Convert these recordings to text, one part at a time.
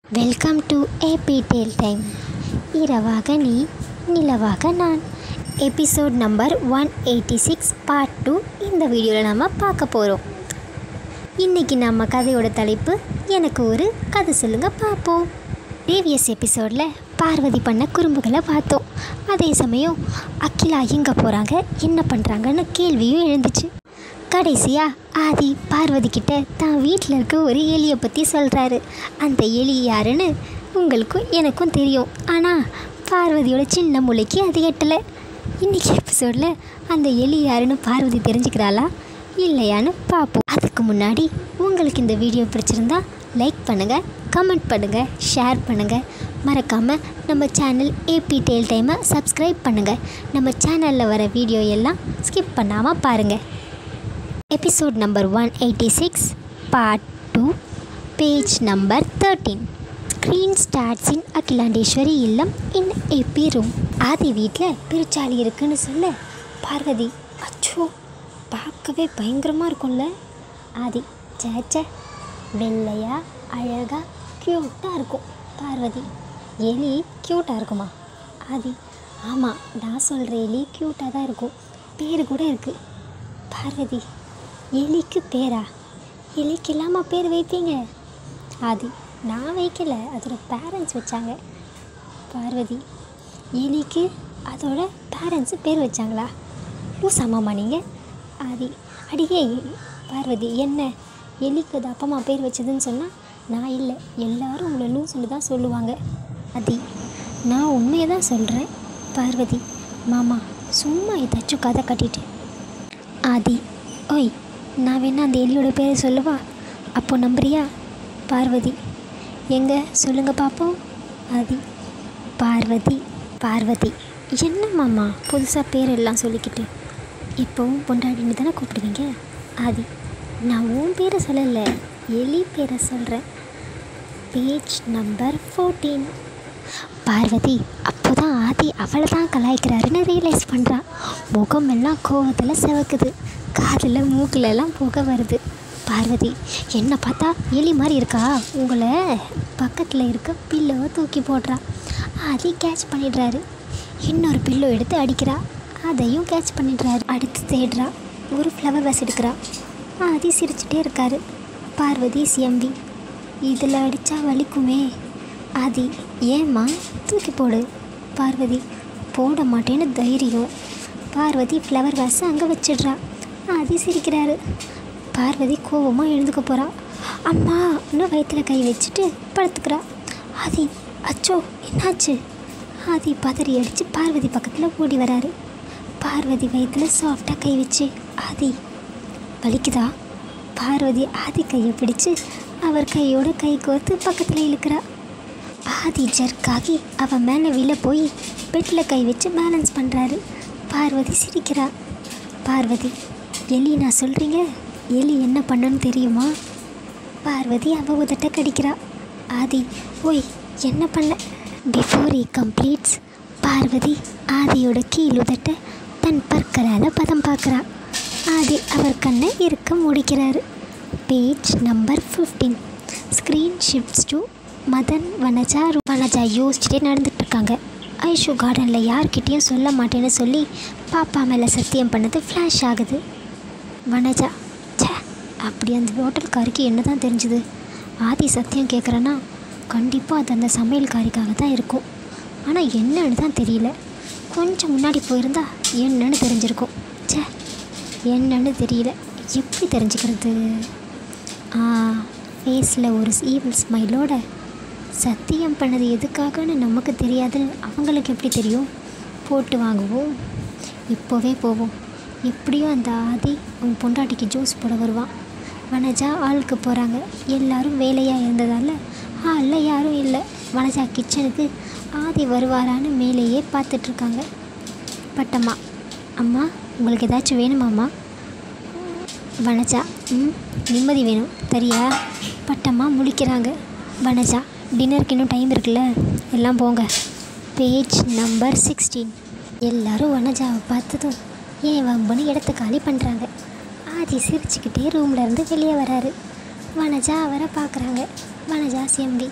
welcome to AB tale time இரவாக நீ நிலவாக நான் episode number one eighty six part two இந்த வீடியோவில் நம்ம பார்க்க போகிறோம் இன்றைக்கி நம்ம கதையோட தலைப்பு எனக்கு ஒரு கதை சொல்லுங்க பார்ப்போம் ப்ரீவியஸ் எபிசோடில் பார்வதி பண்ண குறும்புகளை பார்த்தோம் அதே சமயம் அகிலா எங்கே போகிறாங்க என்ன பண்ணுறாங்கன்னு கேள்வியும் எழுந்துச்சு கடைசியாக ஆதி பார்வதி கிட்ட தான் வீட்டில் இருக்க ஒரு எலியை பற்றி சொல்கிறாரு அந்த எலி யாருன்னு உங்களுக்கும் எனக்கும் தெரியும் ஆனால் பார்வதியோட சின்ன மூளைக்கு அது எட்டலை இன்றைக்கி எபிசோடில் அந்த எலி யாருன்னு பார்வதி தெரிஞ்சுக்கிறாளா இல்லையான்னு பார்ப்போம் அதுக்கு முன்னாடி உங்களுக்கு இந்த வீடியோ பிடிச்சிருந்தா லைக் பண்ணுங்கள் கமெண்ட் பண்ணுங்கள் ஷேர் பண்ணுங்கள் மறக்காமல் நம்ம சேனல் ஏபி டேல் டைமை சப்ஸ்கிரைப் பண்ணுங்கள் நம்ம சேனலில் வர வீடியோ எல்லாம் ஸ்கிப் பண்ணாமல் பாருங்கள் episode number one eighty six part two page number thirteen screen starts in Akilandeswari இல்லம் இன் ஏபி ரூம் ஆதி வீட்டில் பெருச்சாளி இருக்குன்னு சொல்ல பார்வதி அச்சோ பார்க்கவே பயங்கரமாக இருக்கும்ல ஆதி சேச்சே வெள்ளையா அழகாக க்யூட்டாக இருக்கும் பார்வதி எலி க்யூட்டாக இருக்குமா ஆதி ஆமாம் நான் சொல்கிற எலி க்யூட்டாக தான் இருக்கும் பேர் கூட இருக்குது பார்வதி எலிக்கு பேரா எலிக்கு இல்லாமல் பேர் வைப்பீங்க ஆதி நான் வைக்கல அதோட பேரண்ட்ஸ் வச்சாங்க பார்வதி எலிக்கு அதோட பேரண்ட்ஸு பேர் வச்சாங்களா லூஸ் அம்மாமா நீங்கள் ஆதி அடியே பார்வதி என்ன எலிக்கு அது அப்பா அம்மா பேர் வச்சதுன்னு சொன்னால் நான் இல்லை எல்லாரும் உங்களை லூசுன்னு தான் சொல்லுவாங்க ஆதி நான் உண்மையை தான் சொல்கிறேன் பார்வதி மாமா சும்மா ஏதாச்சும் கதை கட்டிட்டு ஆதி ஓய் நான் வேணா அந்த எலியோட பேரை சொல்லவா அப்போ நம்புறியா பார்வதி எங்க சொல்லுங்க பார்ப்போம் ஆதி பார்வதி பார்வதி என்ன மாமா புதுசாக பேரெல்லாம் சொல்லிக்கிட்டு இப்போவும் பொண்டாடின்னு தானே கூப்பிடுவீங்க ஆதி நான் உன் பேரை சொல்லலை எலி பேரை சொல்கிறேன் பேஜ் நம்பர் ஃபோர்டீன் பார்வதி அப்போ தான் ஆதி அவளை தான் கலாய்க்கிறாருன்னு ரியலைஸ் பண்ணுறா முகம் எல்லாம் கோவத்தில் செவக்குது காதில் மூக்கில் எல்லாம் புகை வருது பார்வதி என்ன பார்த்தா எலி மாதிரி இருக்கா உங்களை பக்கத்தில் இருக்க பில்லோவை தூக்கி போடுறா ஆதி கேட்ச் பண்ணிடுறாரு இன்னொரு பில்லோ எடுத்து அடிக்கிறா அதையும் கேட்ச் பண்ணிடுறாரு அடுத்து தேடுறா ஒரு ஃப்ளவர் வாஸ் எடுக்கிறா ஆதி சிரிச்சிட்டே இருக்காரு பார்வதி சிஎம்பி இதில் அடித்தா வலிக்குமே ஆதி ஏம்மா தூக்கி போடு பார்வதி போட மாட்டேன்னு தைரியம் பார்வதி ஃப்ளவர் வாஸ் அங்கே வச்சிடுறா ஆதி சிரிக்கிறாரு பார்வதி கோவமாக எழுந்துக்க போகிறா அம்மா இன்னும் வயிற்றில் கை வச்சுட்டு படுத்துக்கிறா ஆதி அச்சோ என்னாச்சு ஆதி பதறி அடித்து பார்வதி பக்கத்தில் ஓடி வராரு பார்வதி வயிற்றில் சாஃப்டாக கை வச்சு ஆதி வலிக்குதா பார்வதி ஆதி கையை பிடிச்சு அவர் கையோட கை கோர்த்து பக்கத்தில் இழுக்கிறா ஆதி ஜர்க்காகி அவன் மேலே விழ போய் பெட்டில் கை வச்சு பேலன்ஸ் பண்ணுறாரு பார்வதி சிரிக்கிறா பார்வதி எலி நான் சொல்கிறீங்க எலி என்ன பண்ணணும்னு தெரியுமா பார்வதி அவ உதட்ட கடிக்கிறா ஆதி ஓய் என்ன பண்ண பிஃபோர் ஈ கம்ப்ளீட்ஸ் பார்வதி ஆதியோட கீழ் உதட்ட தன் பற்களால் பதம் பார்க்குறா ஆதி அவர் கண்ணை இருக்க முடிக்கிறாரு page number fifteen screen shifts to Madhan Vanaja Vanaja யோசிச்சுட்டே நடந்துட்டு இருக்காங்க ஐஷு கார்டனில் யார்கிட்டேயும் சொல்ல மாட்டேன்னு சொல்லி பாப்பா மேலே சத்தியம் பண்ணது ஃப்ளாஷ் ஆகுது வனஜா ச்சே அப்படி அந்த ஹோட்டல்காரிக்கு என்ன தான் தெரிஞ்சுது ஆதி சத்தியம் கேட்குறேன்னா கண்டிப்பாக அது அந்த சமையல்காரிக்காக தான் இருக்கும் ஆனால் என்னன்னு தான் தெரியல கொஞ்சம் முன்னாடி போயிருந்தா என்னன்னு தெரிஞ்சிருக்கும் ச்சே என்னன்னு தெரியல எப்படி தெரிஞ்சுக்கிறது ஃபேஸில் ஒரு ஈவில் ஸ்மைலோட சத்தியம் பண்ணது எதுக்காகன்னு நமக்கு தெரியாதுன்னு அவங்களுக்கு எப்படி தெரியும் போட்டு வாங்குவோம் இப்போவே போவோம் எப்படியும் அந்த ஆதி உன் பொண்டாட்டிக்கு ஜூஸ் போட வருவான் வனஜா ஆளுக்கு போகிறாங்க எல்லாரும் வேலையாக இருந்ததால் ஹாலில் யாரும் இல்லை வனஜா கிச்சனுக்கு ஆதி வருவாரான்னு மேலேயே பார்த்துட்ருக்காங்க பட்டம்மா அம்மா உங்களுக்கு ஏதாச்சும் வேணுமாம்மா வனஜா ம் நிம்மதி வேணும் தெரியா பட்டம்மா முழிக்கிறாங்க வனஜா டின்னருக்கு இன்னும் டைம் இருக்குல்ல எல்லாம் போங்க பேஜ் நம்பர் சிக்ஸ்டீன் எல்லாரும் வனஜாவை பார்த்ததும் ஏன் வம்புன்னு இடத்த காலி பண்ணுறாங்க ஆதி சிரிச்சுக்கிட்டே ரூம்ல இருந்து வெளியே வராரு வனஜா அவரை பார்க்குறாங்க வனஜா செம்பி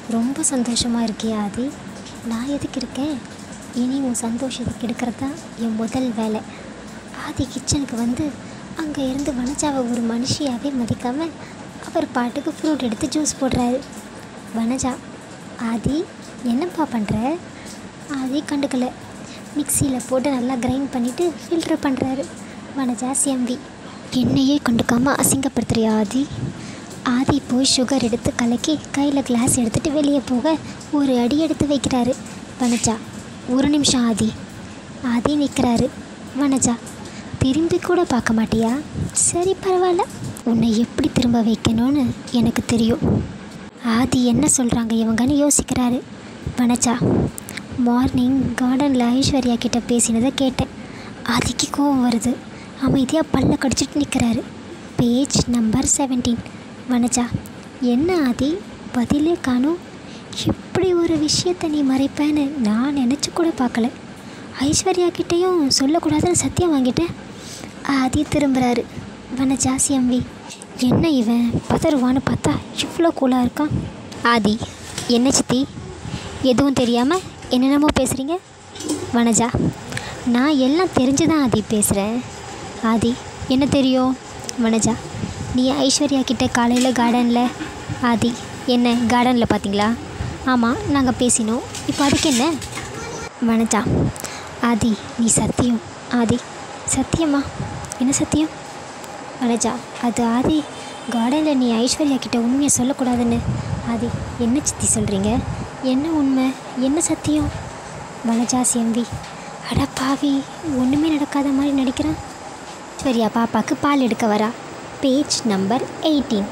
ரொம்ப சந்தோஷமாக இருக்கியா ஆதி நான் எதுக்கு இருக்கேன் இனி உன் சந்தோஷத்தை கெடுக்கிறது தான் என் முதல் வேலை ஆதி கிச்சனுக்கு வந்து அங்கே இருந்து வனஜாவை ஒரு மனுஷியாகவே மதிக்காமல் அவர் பாட்டுக்கு ஃப்ரூட் எடுத்து ஜூஸ் போடுறாரு வனஜா ஆதி என்னப்பா பண்ணுற ஆதி கண்டுக்கல மிக்சியில் போட்டு நல்லா கிரைண்ட் பண்ணிவிட்டு ஃபில்டர் பண்ணுறாரு வனஜா செம்பி என்னையே கண்டுக்காமல் அசிங்கப்படுத்துறியா ஆதி ஆதி போய் சுகர் எடுத்து கலக்கி கையில் கிளாஸ் எடுத்துகிட்டு வெளியே போக ஒரு அடி எடுத்து வைக்கிறாரு வனஜா ஒரு நிமிஷம் ஆதி ஆதி நிற்கிறாரு வனஜா திரும்பி கூட பார்க்க மாட்டியா சரி பரவாயில்ல உன்னை எப்படி திரும்ப வைக்கணும்னு எனக்கு தெரியும் ஆதி என்ன சொல்கிறாங்க இவங்கன்னு யோசிக்கிறாரு வனஜா மார்னிங் கார்டனில் ஐஸ்வர்யா கிட்ட பேசினதை கேட்டேன் ஆதிக்கு கோவம் வருது அமைதியாக பல்ல கடிச்சிட்டு நிற்கிறாரு பேஜ் நம்பர் செவன்டீன் வனஜா என்ன ஆதி பதிலே காணும் இப்படி ஒரு விஷயத்தை நீ மறைப்பேன்னு நான் நினச்சி கூட பார்க்கல ஐஸ்வர்யா கிட்டேயும் சொல்லக்கூடாதுன்னு சத்தியம் வாங்கிட்டேன் ஆதி திரும்புகிறாரு வனஜா சிஎம்வி என்ன இவன் பதறுவான்னு பார்த்தா இவ்வளோ கூலாக இருக்கான் ஆதி என்ன சித்தி எதுவும் தெரியாமல் என்னென்னமோ பேசுகிறீங்க வனஜா நான் எல்லாம் தெரிஞ்சு தான் ஆதி பேசுகிறேன் ஆதி என்ன தெரியும் வனஜா நீ ஐஸ்வர்யா கிட்ட காலையில் கார்டனில் ஆதி என்ன கார்டனில் பார்த்தீங்களா ஆமாம் நாங்கள் பேசினோம் இப்போ அதுக்கு என்ன வனஜா ஆதி நீ சத்தியம் ஆதி சத்தியமா என்ன சத்தியம் வனஜா அது ஆதி கார்டனில் நீ ஐஸ்வர்யா கிட்ட உண்மையை சொல்லக்கூடாதுன்னு ஆதி என்ன சித்தி சொல்கிறீங்க என்ன உண்மை என்ன சத்தியம் வனஜா செம்பி அட பாவி ஒன்றுமே நடக்காத மாதிரி நடிக்கிறான் ஐஸ்வர்யா பாப்பாக்கு பால் எடுக்க வரா பேஜ் நம்பர் எயிட்டீன்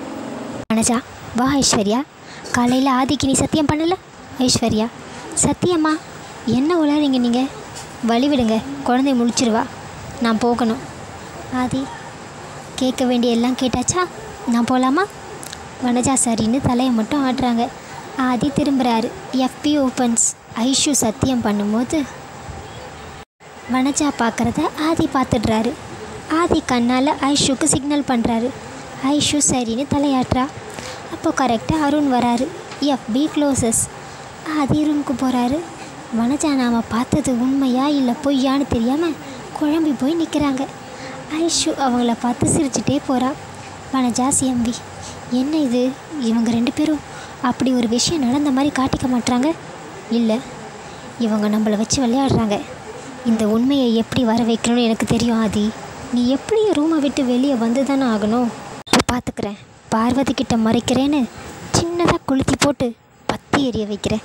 வனஜா வா ஐஸ்வர்யா காலையில் ஆதிக்கு நீ சத்தியம் பண்ணல ஐஸ்வர்யா சத்தியம்மா என்ன உளறீங்க நீங்கள் வழி விடுங்க குழந்தை முழிச்சிருவா நான் போகணும் ஆதி கேட்க வேண்டிய எல்லாம் கேட்டாச்சா நான் போகலாமா வனஜா சரின்னு தலையை மட்டும் ஆடுறாங்க ஆதி திரும்புகிறாரு எஃபி ஓப்பன்ஸ் ஐஷு சத்தியம் பண்ணும்போது வனஜா பார்க்குறத ஆதி பார்த்துடுறாரு ஆதி கண்ணால் ஐஷுக்கு சிக்னல் பண்ணுறாரு ஐஷு சரின்னு தலையாட்டுறா அப்போ கரெக்டாக அருண் வராரு எஃபி க்ளோசஸ் ஆதி ரூமுக்கு போகிறாரு வனஜா நாம் பார்த்தது உண்மையா இல்லை பொய்யான்னு தெரியாமல் குழம்பி போய் நிற்கிறாங்க ஐஷு அவங்கள பார்த்து சிரிச்சிட்டே போகிறா வனஜா சிஎம்பி என்ன இது இவங்க ரெண்டு பேரும் அப்படி ஒரு விஷயம் நடந்த மாதிரி காட்டிக்க மாட்றாங்க இல்லை இவங்க நம்மளை வச்சு விளையாடுறாங்க இந்த உண்மையை எப்படி வர வைக்கணும்னு எனக்கு தெரியும் ஆதி நீ எப்படி ரூமை விட்டு வெளியே வந்து தானே ஆகணும் இப்போ பார்த்துக்கிறேன் பார்வதி கிட்ட மறைக்கிறேன்னு சின்னதாக கொளுத்தி போட்டு பத்தி எரிய வைக்கிறேன்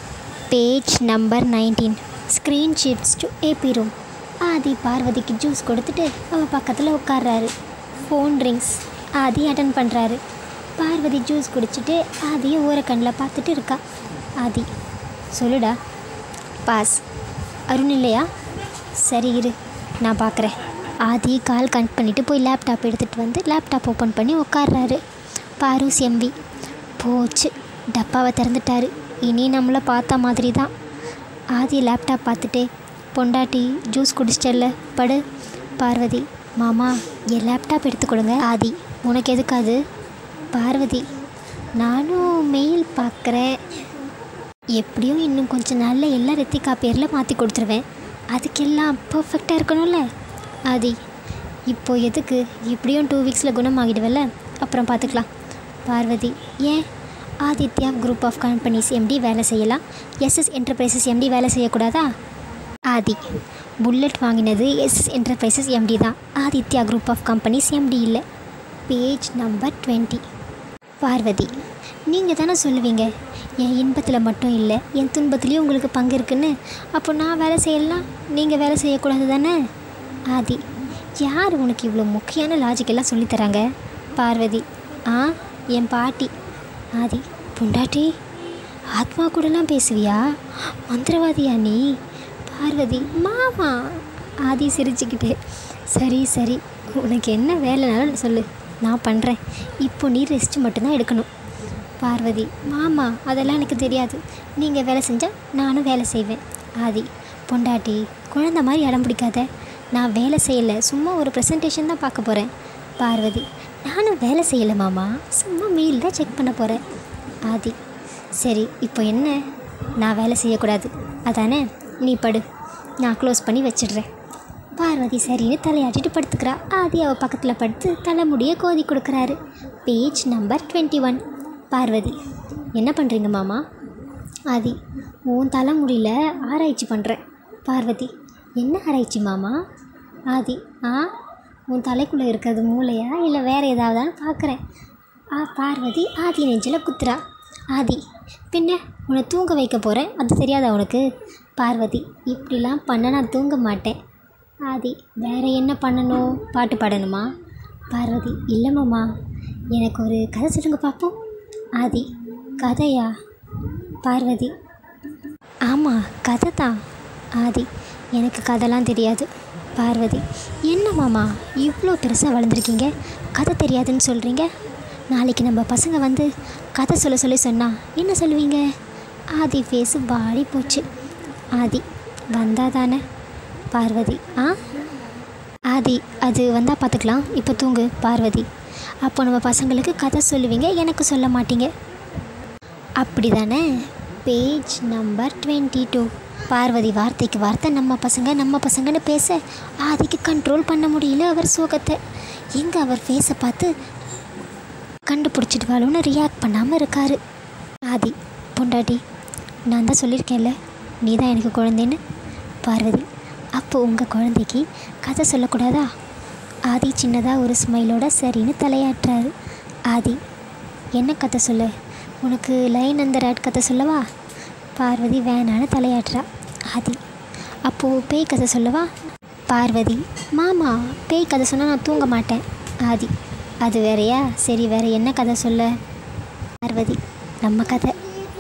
page number nineteen screen shifts to AB room Adhi பார்வதிக்கு ஜூஸ் கொடுத்துட்டு அவள் பக்கத்தில் உட்கார்றாரு ஃபோன் ரிங்ஸ் ஆதி அட்டன் பண்ணுறாரு பார்வதி ஜூஸ் குடிச்சிட்டு ஆதியை ஓரக்கண்ணில் பார்த்துட்டு இருக்கா ஆதி சொல்லுடா பாஸ் அருண் இல்லையா சரி இரு நான் பார்க்குறேன் ஆதி கால் கனெக்ட் பண்ணிவிட்டு போய் லேப்டாப் எடுத்துகிட்டு வந்து லேப்டாப் ஓப்பன் பண்ணி உட்கார்றாரு பாரு செம்பி போச்சு டப்பாவை திறந்துட்டாரு இனி நம்மளை பார்த்த மாதிரி தான் ஆதி லேப்டாப் பார்த்துட்டே பொண்டாட்டி ஜூஸ் குடிச்சிட்டல்ல படு பார்வதி மாமா என் லேப்டாப் எடுத்து கொடுங்க ஆதி உனக்கு எதுக்கு அது பார்வதி நானும் மெயில் பார்க்குறேன் எப்படியும் இன்னும் கொஞ்சம் நாளில் எல்லாம் ரித்திகா பேரில் மாற்றி கொடுத்துருவேன் அதுக்கெல்லாம் பர்ஃபெக்டாக இருக்கணும்ல ஆதி இப்போ எதுக்கு இப்படியும் டூ வீக்ஸில் குணமாகிடுவல்ல அப்புறம் பார்த்துக்கலாம் பார்வதி ஏன் Adithya group of companies MD வேலை செய்யலாம் எஸ்எஸ் என்டர்பிரைசஸ் எம்டி வேலை செய்யக்கூடாதா ஆதி புல்லட் வாங்கினது எஸ்எஸ் என்டர்பிரைசஸ் எம்டி தான் Adithya group of companies MD இல்லை பேஜ் நம்பர் டுவெண்ட்டி பார்வதி நீங்கள் தானே சொல்லுவீங்க என் இன்பத்தில் மட்டும் இல்லை என் துன்பத்துலேயும் உங்களுக்கு பங்கு இருக்குன்னு அப்போ நான் வேலை செய்யலாம் நீங்கள் வேலை செய்யக்கூடாது தானே ஆதி யார் உனக்கு இவ்வளோ முக்கியமான லாஜிக் எல்லாம் சொல்லித் தராங்க பார்வதி ஆ என் பாட்டி ஆதி பொண்டாட்டி ஆத்மா கூடலாம் பேசுவியா மந்திரவாதியா நீ பார்வதி மாமா ஆதி சிரிச்சுக்கிட்டே சரி சரி உனக்கு என்ன வேலைனாலும் சொல்லு நான் பண்ணுறேன் இப்போ நீ ரெஸ்ட் மட்டும்தான் எடுக்கணும் பார்வதி மாமா அதெல்லாம் எனக்கு தெரியாது நீங்கள் வேலை செஞ்சால் நானும் வேலை செய்வேன் ஆதி பொண்டாட்டி குழந்த மாதிரி அடம் பிடிக்காத நான் வேலை செய்யலை சும்மா ஒரு ப்ரெசன்டேஷன் தான் பார்க்க போகிறேன் பார்வதி நானும் வேலை செய்யலை மாமா சும்மா மெயில் தான் செக் பண்ண போகிறேன் ஆதி சரி இப்போ என்ன நான் வேலை செய்யக்கூடாது அதானே நீ படு நான் க்ளோஸ் பண்ணி வச்சிடுறேன் பார்வதி சரின்னு தலையாட்டிட்டு படுத்துக்கிறா ஆதி அவள் பக்கத்தில் படுத்து தலைமுடியை கோதி கொடுக்குறாரு page number twenty one Parvathi என்ன பண்ணுறீங்க மாமா ஆதி உன் தலைமுடியில் ஆராய்ச்சி பண்ணுறேன் பார்வதி என்ன ஆராய்ச்சி மாமா ஆதி ஆ உன் தலைக்குள்ளே இருக்கிறது மூளையா இல்லை வேறு ஏதாவதான்னு பார்க்குறேன் ஆ பார்வதி ஆதி நெஞ்சில் குத்துறா ஆதி பின்ன உன்னை தூங்க வைக்க போகிறேன் அது தெரியாதா உனக்கு பார்வதி இப்படிலாம் பண்ண நான் தூங்க மாட்டேன் ஆதி வேற என்ன பண்ணணும் பாட்டு பாடணுமா பார்வதி இல்லை மாமா எனக்கு ஒரு கதை சொல்லுங்க பார்ப்போம் ஆதி கதையா பார்வதி ஆமாம் கதை தான் ஆதி எனக்கு கதைலாம் தெரியாது பார்வதி என்ன மாமா இவ்வளோ பெருசாக வளர்ந்துருக்கீங்க கதை தெரியாதுன்னு சொல்கிறீங்க நாளைக்கு நம்ம பசங்க வந்து கதை சொல்ல சொல்லி சொன்னால் என்ன சொல்லுவீங்க ஆதி ஃபேஸு பாடி போச்சு ஆதி வந்தா தானே பார்வதி ஆ ஆதி அது வந்தால் பார்த்துக்கலாம் இப்போ தூங்கு பார்வதி அப்போ நம்ம பசங்களுக்கு கதை சொல்லுவீங்க எனக்கு சொல்ல மாட்டீங்க அப்படி தானே page number twenty two Parvathi வார்த்தைக்கு வார்த்தை நம்ம பசங்க நம்ம பசங்கன்னு பேச ஆதிக்கு கண்ட்ரோல் பண்ண முடியல அவர் சோகத்தை எங்கே அவர் ஃபேஸை பார்த்து கண்டுபிடிச்சிடுவாளுன்னு ரியாக்ட் பண்ணாமல் இருக்காரு ஆதி பொண்டாட்டி நான் தான் சொல்லியிருக்கேன்ல நீ தான் எனக்கு குழந்தைன்னு பார்வதி அப்போ உங்கள் குழந்தைக்கு கதை சொல்லக்கூடாதா ஆதி சின்னதாக ஒரு ஸ்மைலோட சரின்னு தலையாட்டுறாரு ஆதி என்ன கதை சொல்ல உனக்கு லைன் அந்த ரேட் கதை சொல்லவா பார்வதி வேணான்னு தலையாட்டுறா ஆதி அப்போது பேய் கதை சொல்லவா பார்வதி மாமா பேய் கதை சொன்னால் நான் தூங்க மாட்டேன் ஆதி அது வேறயா சரி வேற என்ன கதை சொல்ல பார்வதி நம்ம கதை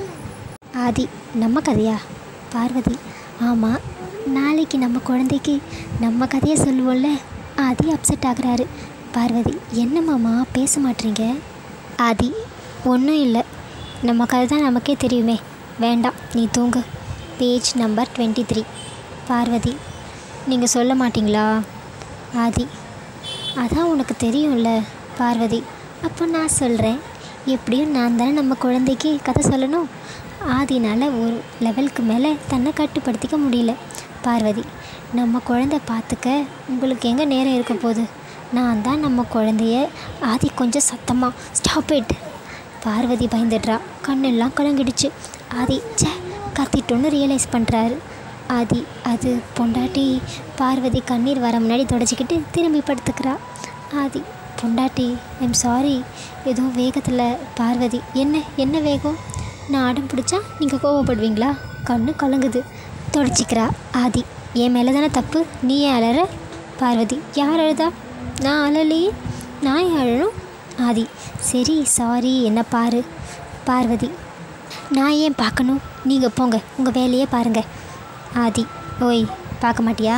ஆதி நம்ம கதையா பார்வதி ஆமாம் நாளைக்கு நம்ம குழந்தைக்கு நம்ம கதையை சொல்லுவோம்ல ஆதி அப்செட் ஆகுறாரு பார்வதி என்ன மாமா பேச மாட்டீங்க ஆதி ஒன்றும் இல்லை நம்ம கதை தான் நமக்கே தெரியுமே வேண்டாம் நீ தூங்கு page number twenty three Parvathi நீங்கள் சொல்ல மாட்டீங்களா ஆதி அதான் உனக்கு தெரியும்ல பார்வதி அப்போ நான் சொல்கிறேன் எப்படியும் நான் தானே நம்ம குழந்தைக்கு கதை சொல்லணும் ஆதினால் ஒரு லெவலுக்கு மேலே தன்னை கட்டுப்படுத்திக்க முடியல பார்வதி நம்ம குழந்தை பார்த்துக்க உங்களுக்கு எங்கே நேரம் இருக்க போகுது நான் தான் நம்ம குழந்தைய ஆதி கொஞ்சம் சத்தமாக ஸ்டாப் இட் பார்வதி பயந்துடுறா கண்ணெல்லாம் கலங்கிடுச்சு ஆதி ச்சே கத்திட்டோன்னு ரியலைஸ் பண்ணுறாரு ஆதி அது பொண்டாட்டி பார்வதி கண்ணீர் வர முன்னாடி தொடச்சிக்கிட்டு திரும்பி படுத்துக்கிறா ஆதி பொண்டாட்டி ஐம் சாரி ஏதோ வேகத்தில் பார்வதி என்ன என்ன வேகம் நான் அடம் பிடிச்சா நீங்கள் கோவப்படுவீங்களா கண்ணு கலங்குது தொடச்சிக்கிறா ஆதி என் மேலே தானே தப்பு நீ ஏன் அலற பார்வதி யார் அழுதா நான் அழலையே நான் ஏன் அழணும் ஆதி சரி சாரி என்ன பாரு பார்வதி நான் ஏன் பார்க்கணும் நீங்கள் போங்க உங்கள் வேலையே பாருங்கள் ஆதி ஓய் பார்க்க மாட்டியா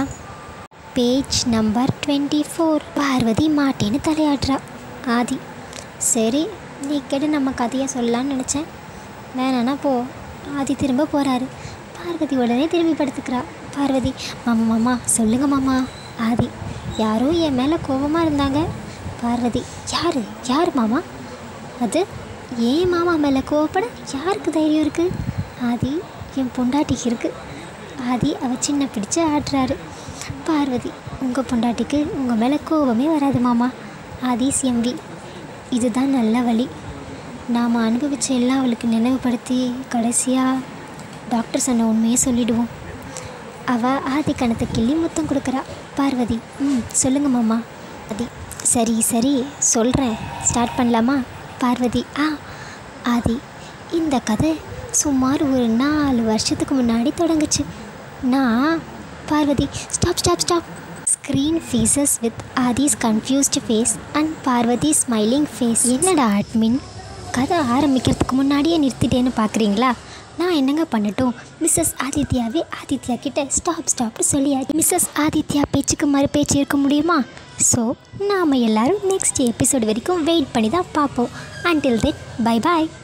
page number twenty four Parvathi மாட்டேன்னு தலையாடுறா ஆதி சரி நீ கேட்டு நம்ம கதையை சொல்லலான்னு நினச்சேன் வேணான்னா போ ஆதி திரும்ப போகிறாரு பார்வதி உடனே திரும்பி படுத்துக்கிறா பார்வதி மாமா மாமா சொல்லுங்க மாமா ஆதி யாரோ என் மேலே கோபமாக இருந்தாங்க பார்வதி யார் யார் மாமா அது ஏன் மாமா மேலே கோவப்பட யாருக்கு தைரியம் இருக்குது ஆதி என் பொண்டாட்டிக்கு இருக்குது ஆதி அவ சின்ன பிடிச்சு ஆடுறாரு பார்வதி உங்கள் பொண்டாட்டிக்கு உங்கள் மேலே கோபமே வராது மாமா ஆதி எம்பி இதுதான் நல்ல வழி நாம் அனுபவித்த எல்லாம் அவளுக்கு நினைவுபடுத்தி கடைசியாக டாக்டர் சொன்ன உண்மையை சொல்லிடுவோம் அவள் ஆதி கணத்தை கிள்ளி முத்தம் கொடுக்குறா பார்வதி ம் சொல்லுங்க மாமா ஆதி சரி சரி சொல்கிறேன் ஸ்டார்ட் பண்ணலாமா பார்வதி ஆ ஆதி இந்த கதை சுமார் ஒரு நாலு வருஷத்துக்கு முன்னாடி தொடங்குச்சு நான் Parvathi stop stop stop screen faces with Adhi's confused face and Parvathi smiling face என்னடா அட்மின் கதை ஆரம்பிக்கிறதுக்கு முன்னாடியே நிறுத்திட்டேன்னு பார்க்குறீங்களா நான் என்னங்க பண்ணட்டும் மிஸ்ஸஸ் ஆதித்யாவே ஆதித்யா கிட்ட ஸ்டாப் ஸ்டாப்னு சொல்லியாச்சு மிஸ்ஸஸ் ஆதித்யா பேச்சுக்கு மறு பேச்சு இருக்க முடியுமா ஸோ நாம் எல்லாரும் நெக்ஸ்ட் எபிசோடு வரைக்கும் வெயிட் பண்ணி தான் பார்ப்போம் அன்டில் தென் பை பாய்